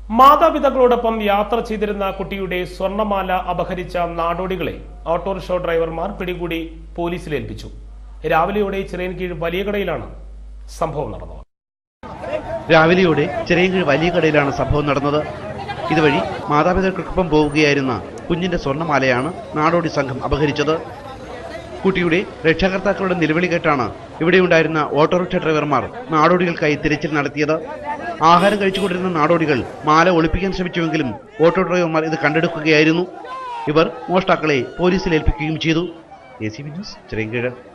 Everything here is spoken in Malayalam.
മാതാപിതാക്കളോടൊപ്പം യാത്ര ചെയ്തിരുന്ന കുട്ടിയുടെ സ്വർണമാല അപഹരിച്ച നാടോടികളെ ഓട്ടോറിക്ഷ ഡ്രൈവർമാർ പിടികൂടി പോലീസിൽ ഏൽപ്പിച്ചു രാവിലെയോടെ ചിറയൻകീഴ് വലിയ കടയിലാണ് സംഭവം നടന്നത് രാവിലെയോടെ ചെറിയങ്കീഴ് വലിയ കടയിലാണ് സംഭവം നടന്നത് ഇതുവഴി മാതാപിതാക്കൾക്കൊപ്പം പോവുകയായിരുന്ന കുഞ്ഞിന്റെ സ്വർണ്ണമാലയാണ് നാടോടി സംഘം അപഹരിച്ചത് കുട്ടിയുടെ രക്ഷാകർത്താക്കളുടെ നിലവിളി കേട്ടാണ് ഇവിടെയുണ്ടായിരുന്ന ഓട്ടോറിക്ഷ ഡ്രൈവർമാർ നാടോടികൾക്കായി തിരച്ചിൽ നടത്തിയത് ആഹാരം കഴിച്ചുകൊണ്ടിരുന്ന നാടോടികൾ മാല ഒളിപ്പിക്കാൻ ശ്രമിച്ചുവെങ്കിലും ഓട്ടോ ഡ്രൈവർമാർ ഇത് കണ്ടെടുക്കുകയായിരുന്നു ഇവർ മോഷ്ടാക്കളെ പോലീസിൽ ഏൽപ്പിക്കുകയും ചെയ്തു എ സി ബി ന്യൂസ് ചെറിയങ്കീഴ്